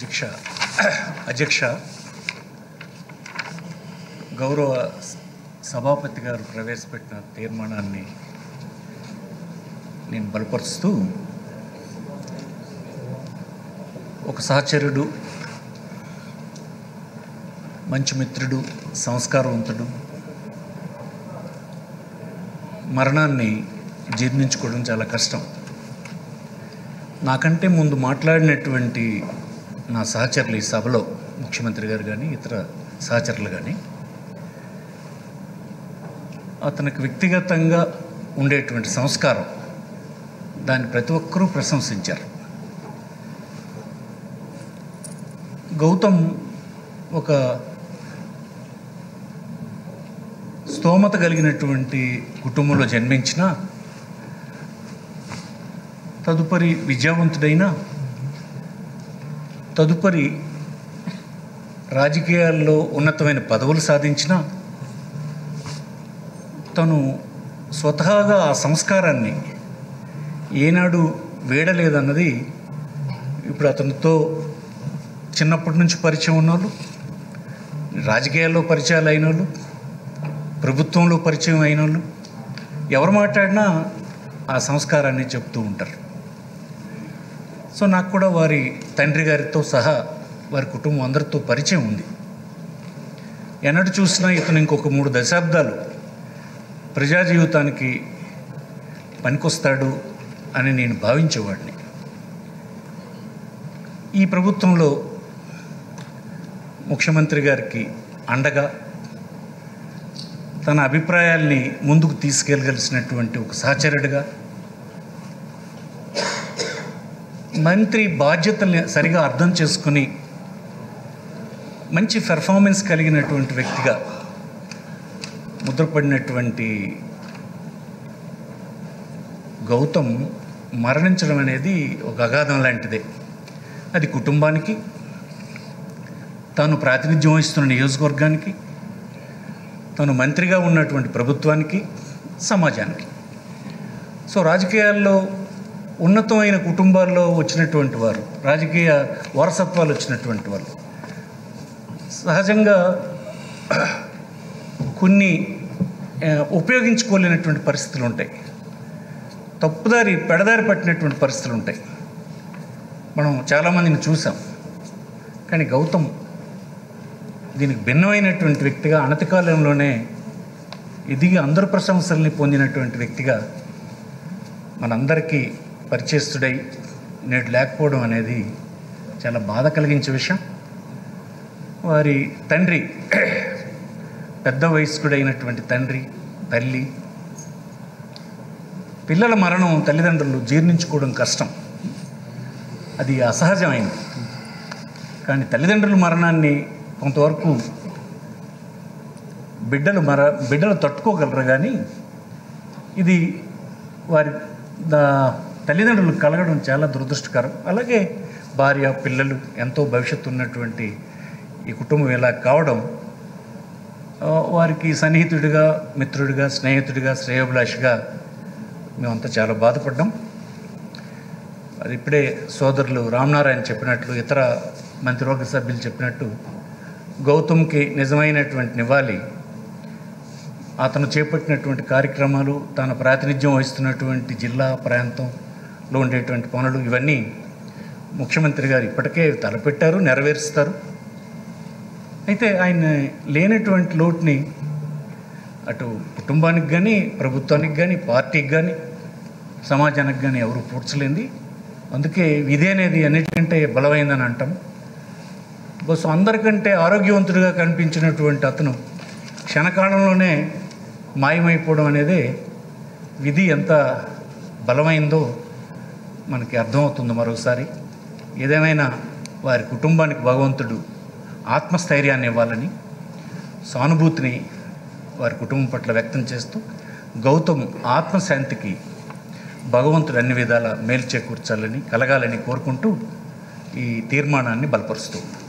అధ్యక్ష అధ్యక్ష గౌరవ సభాపతి గారు ప్రవేశపెట్టిన తీర్మానాన్ని నేను బలపరుస్తూ ఒక సహచరుడు మంచి మిత్రుడు సంస్కారవంతుడు మరణాన్ని జీర్ణించుకోవడం చాలా కష్టం నాకంటే ముందు మాట్లాడినటువంటి నా సహచరులు ఈ సభలో ముఖ్యమంత్రి గారు కానీ ఇతర సహచరులు కానీ అతనికి వ్యక్తిగతంగా ఉండేటువంటి సంస్కారం దాన్ని ప్రతి ఒక్కరూ ప్రశంసించారు గౌతమ్ ఒక స్తోమత కలిగినటువంటి కుటుంబంలో జన్మించిన తదుపరి విద్యావంతుడైన తదుపరి రాజకీయాల్లో ఉన్నతమైన పదవులు సాధించిన తను స్వతహాగా ఆ సంస్కారాన్ని ఏనాడు వేడలేదన్నది ఇప్పుడు అతనితో చిన్నప్పటి నుంచి పరిచయం ఉన్నోళ్ళు రాజకీయాల్లో పరిచయాలు అయిన వాళ్ళు ప్రభుత్వంలో పరిచయం అయిన వాళ్ళు ఎవరు మాట్లాడినా ఆ సంస్కారాన్ని చెప్తూ ఉంటారు సో నాకు కూడా వారి తండ్రి గారితో సహా వారి కుటుంబం అందరితో పరిచయం ఉంది ఎన్నడు చూసినా ఇతను ఇంకొక మూడు దశాబ్దాలు ప్రజా జీవితానికి పనికొస్తాడు అని నేను భావించేవాడిని ఈ ప్రభుత్వంలో ముఖ్యమంత్రి గారికి అండగా తన అభిప్రాయాల్ని ముందుకు తీసుకెళ్ళగలిసినటువంటి ఒక సహచరుడిగా మంత్రి బాధ్యతల్ని సరిగా అర్థం చేసుకుని మంచి పెర్ఫార్మెన్స్ కలిగినటువంటి వ్యక్తిగా ముద్రపడినటువంటి గౌతమ్ మరణించడం అనేది ఒక అగాధం లాంటిదే అది కుటుంబానికి తాను ప్రాతినిధ్యం వహిస్తున్న నియోజకవర్గానికి తను మంత్రిగా ఉన్నటువంటి ప్రభుత్వానికి సమాజానికి సో రాజకీయాల్లో ఉన్నతమైన కుటుంబాల్లో వచ్చినటువంటి వారు రాజకీయ వారసత్వాలు వచ్చినటువంటి వాళ్ళు సహజంగా కొన్ని ఆ, ఉపయోగించుకోలేనటువంటి పరిస్థితులు ఉంటాయి తప్పుదారి పెడదారి పట్టినటువంటి పరిస్థితులు ఉంటాయి మనం చాలామందిని చూసాం కానీ గౌతమ్ దీనికి భిన్నమైనటువంటి వ్యక్తిగా అనతి కాలంలోనే ఎదిగి అందరు ప్రశంసల్ని పొందినటువంటి వ్యక్తిగా మనందరికీ పరిచయస్తుడై నేడు లేకపోవడం అనేది చాలా బాధ కలిగించే విషయం వారి తండ్రి పెద్ద వయస్కుడైనటువంటి తండ్రి తల్లి పిల్లల మరణం తల్లిదండ్రులు జీర్ణించుకోవడం కష్టం అది అసహజమైంది కానీ తల్లిదండ్రుల మరణాన్ని కొంతవరకు బిడ్డలు మర బిడ్డలు తట్టుకోగలరు కానీ ఇది వారి దా- తల్లిదండ్రులకు కలగడం చాలా దురదృష్టకరం అలాగే భార్య పిల్లలు ఎంతో భవిష్యత్తు ఉన్నటువంటి ఈ కుటుంబం ఇలా కావడం ఆ, వారికి సన్నిహితుడిగా మిత్రుడిగా స్నేహితుడిగా శ్రేయోభిలాషిగా మేమంతా చాలా బాధపడ్డాం అది ఇప్పుడే సోదరులు రామనారాయణ చెప్పినట్లు ఇతర మంత్రివర్గ సభ్యులు చెప్పినట్టు గౌతమ్కి నిజమైనటువంటి నివాళి అతను చేపట్టినటువంటి కార్యక్రమాలు తన ప్రాతినిధ్యం వహిస్తున్నటువంటి జిల్లా ప్రాంతంలో ఉండేటువంటి పనులు ఇవన్నీ ముఖ్యమంత్రి గారు ఇప్పటికే తలపెట్టారు నెరవేరుస్తారు అయితే ఆయన లేనటువంటి లోటుని అటు కుటుంబానికి కానీ ప్రభుత్వానికి కానీ పార్టీకి కానీ సమాజానికి కానీ ఎవరు పూడ్చలేంది అందుకే విధి అనేది అన్నిటికంటే బలమైందని అంటాం బస్సు అందరికంటే ఆరోగ్యవంతుడిగా కనిపించినటువంటి అతను క్షణకాలంలోనే మాయమైపోవడం అనేది విధి ఎంత బలమైందో మనకి అర్థమవుతుంది మరోసారి ఏదేమైనా వారి కుటుంబానికి భగవంతుడు ఆత్మస్థైర్యాన్ని ఇవ్వాలని సానుభూతిని వారి కుటుంబం పట్ల వ్యక్తం చేస్తూ గౌతమ్ ఆత్మశాంతికి భగవంతుడు అన్ని విధాల మేలు చేకూర్చాలని కలగాలని కోరుకుంటూ ఈ తీర్మానాన్ని బలపరుస్తూ